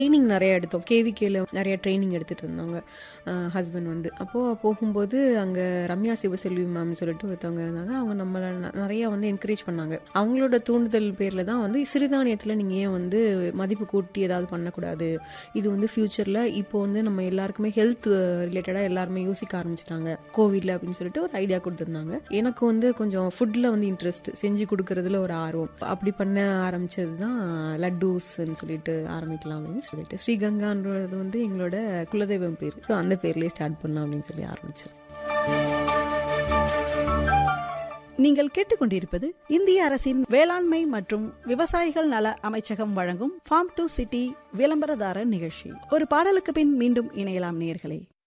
training நிறைய எடுத்தோம் கேவிகேல நிறைய ட்ரைனிங் எடுத்துட்டு இருந்தாங்க ஹஸ்பண்ட் வந்து அப்போ போகும்போது அங்க ரம்யா சிவசெல்வி மேம் சொல்லிட்டு ஒருத்தவங்க இருந்தாங்க அவங்க நம்மள ந- நிறைய வந்து என்கரேஜ் பண்ணாங்க அவங்களோட தூண்டுதல் பேர்ல தான் வந்து சிறுதானியத்துல நீங்க ஏன் வந்து மதிப்பு கூட்டி ஏதாவது பண்ணக்கூடாது இது வந்து ஃபியூச்சர்ல இப்போ வந்து நம்ம எல்லாருக்குமே ஹெல்த் ரிலேட்டடா எல்லாருமே யோசிக்க ஆரம்பிச்சிட்டாங்க கோவிட்ல அப்படின்னு சொல்லிட்டு ஒரு ஐடியா கொடுத்துருந்தாங்க எனக்கு வந்து கொஞ்சம் ஃபுட்ல வந்து இன்ட்ரெஸ்ட் செஞ்சு கொடுக்கறதுல ஒரு ஆர்வம் அப்படி பண்ண ஆரம்பிச்சது தான் லட்டூஸ்ன்னு சொல்லிட்டு ஆரம்பிக்கலாம் அப்படின்னு சொல்லிட்டு ஸ்ரீகங்கான்றது வந்து எங்களோட குலதெய்வம் பேர் ஸோ அந்த பேர்லயே ஸ்டார்ட் பண்ணலாம் அப்படின்னு சொல்லி ஆரம்பிச்சோம் நீங்கள் கேட்டுக்கொண்டிருப்பது இந்திய அரசின் வேளாண்மை மற்றும் விவசாயிகள் நல அமைச்சகம் வழங்கும் ஃபார்ம் டு சிட்டி விளம்பரதாரர் நிகழ்ச்சி ஒரு பாடலுக்கு பின் மீண்டும் இணையலாம் நேர்களே